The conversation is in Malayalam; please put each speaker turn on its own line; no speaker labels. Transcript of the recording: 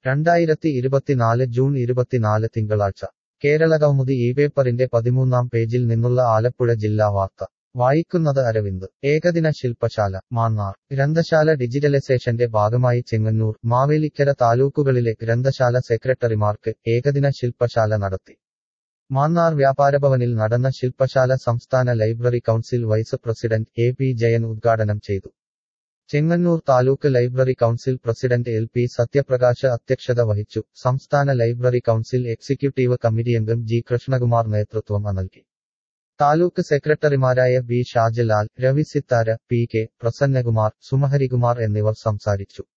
രണ്ടായിരത്തി ഇരുപത്തിനാല് ജൂൺ ഇരുപത്തിനാല് തിങ്കളാഴ്ച കേരളകൗമുദി ഈ പേപ്പറിന്റെ പതിമൂന്നാം പേജിൽ നിന്നുള്ള ആലപ്പുഴ ജില്ലാ വാർത്ത വായിക്കുന്നത് അരവിന്ദ് ഏകദിന ശില്പശാല മാന്നാർ ഗ്രന്ഥശാല ഡിജിറ്റലൈസേഷന്റെ ഭാഗമായി ചെങ്ങന്നൂർ മാവേലിക്കര താലൂക്കുകളിലെ ഗ്രന്ഥശാല സെക്രട്ടറിമാർക്ക് ഏകദിന ശില്പശാല നടത്തി മാന്നാർ വ്യാപാരഭവനിൽ നടന്ന ശില്പശാല സംസ്ഥാന library council vice president A P Jayan ഉദ്ഘാടനം ചെയ്തു Chengannur taluk library council president L P Sathyaprakash അധ്യക്ഷത വഹിച്ചു സംസ്ഥാന ലൈബ്രറി കൗൺസിൽ എക്സിക്യൂട്ടീവ് കമ്മിറ്റി അംഗം ജി കൃഷ്ണകുമാർ നേതൃത്വം നൽകി താലൂക്ക് സെക്രട്ടറിമാരായ B Shajalal Ravi Sithara P K Prasannakumar Sumaharikumar എന്നിവർ സംസാരിച്ചു